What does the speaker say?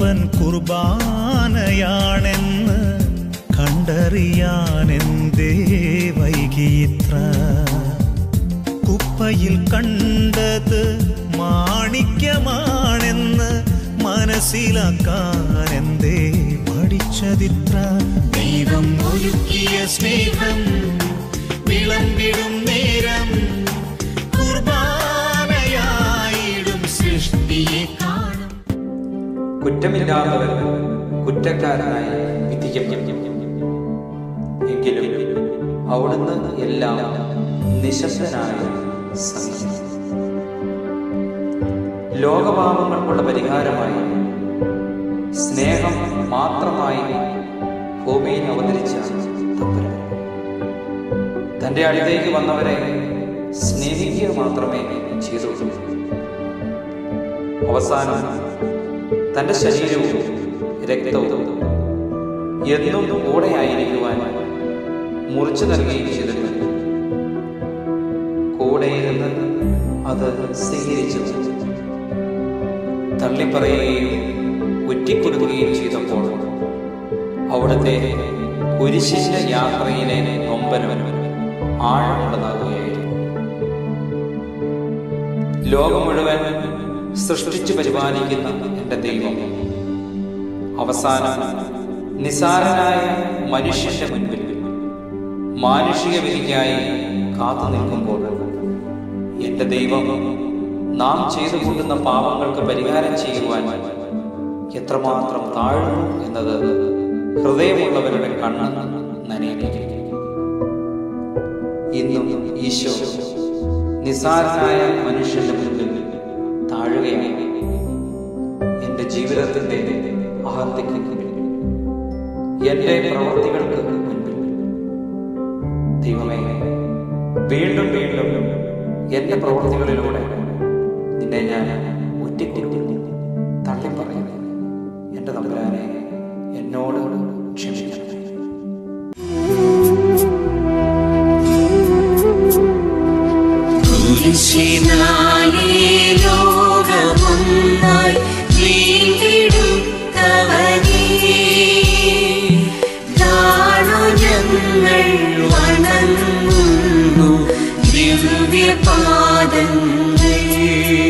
അവൻ കുർബാനയാണെന്ന് കണ്ടറിയാനെന്തേ വൈകിയിത്ര കുപ്പയിൽ കണ്ടത് മാണിക്യമാണെന്ന് മനസ്സിലാക്കാൻ എന്തേ പഠിച്ചതിത്ര ദൈവം ഒരുക്കിയ സ്നേഹം വിളമ്പിടും നേരം കുർബാനയായിടും സൃഷ്ടിയെ കാണും കുറ്റമില്ലാത്തവൻ കുറ്റക്കാരനായി വിധിക്കപ്പെടും എങ്കിലും അവിടുന്ന് എല്ലാം നിശബ്ദനായി സഹിക്കും ലോകപാപങ്ങൾക്കുള്ള പരിഹാരമായി സ്നേഹം മാത്രമായി ഭൂമിയിൽ അവതരിച്ച തമ്പുരാൻ തന്റെ അടുത്തേക്ക് വന്നവരെ സ്നേഹിക്കുക മാത്രമേ ചെയ്തുള്ളൂ അവസാനം തന്റെ ശരീരവും രക്തവും എന്നും കൂടെ ആയിരിക്കുവാൻ മുറിച്ചു നൽകുകയും ചെയ്തിട്ടുണ്ട് കൂടെയിരുന്ന് അത് സ്വീകരിച്ചു തള്ളിപ്പറയുകയും ഒറ്റിക്കൊടുക്കുകയും ചെയ്തപ്പോൾ അവിടുത്തെ കുരിശിന്റെ യാത്രയിലെ നൊമ്പരം ആഴമുള്ളതാകുകയായിരുന്നു ലോകം മുഴുവൻ സൃഷ്ടിച്ചു പരിപാലിക്കുന്ന എൻ്റെ ദൈവം അവസാനം നിസാരനായ മനുഷ്യന്റെ മുൻപിൽ മാനുഷിക വിധിക്കായി കാത്തു നിൽക്കുമ്പോൾ എൻ്റെ ദൈവം നാം ചെയ്തു കൂട്ടുന്ന പാപങ്ങൾക്ക് പരിഹാരം ചെയ്യുവാൻ എത്രമാത്രം താഴ്ന്നു എന്നത് ഹൃദയമുള്ളവരുടെ കണ്ണ് നനയിപ്പിക്കും ഇന്നും ഈശോ നിസാരനായ മനുഷ്യന്റെ മുൻപിൽ താഴുകയാണ് എൻ്റെ ജീവിതത്തിൻ്റെ അഹന്തയ്ക്ക് മുൻപിൽ എൻ്റെ പ്രവൃത്തികൾക്ക് മുൻപിൽ ദൈവമേ വീണ്ടും വീണ്ടും എൻ്റെ പ്രവൃത്തികളിലൂടെ നിന്നെ ഞാൻ ഒറ്റക്കൊടുക്കുന്നു തള്ളിപ്പറയുന്നു എൻ്റെ തമ്പുരാനെ എന്നോട് ക്ഷമിക്കണം കുരിശിനാലേ ലോകമൊന്നായി വീണ്ടെടുത്തവനേ താണു ഞങ്ങൾ വണങ്ങുന്നു ദിവ്യപാദങ്ങൾ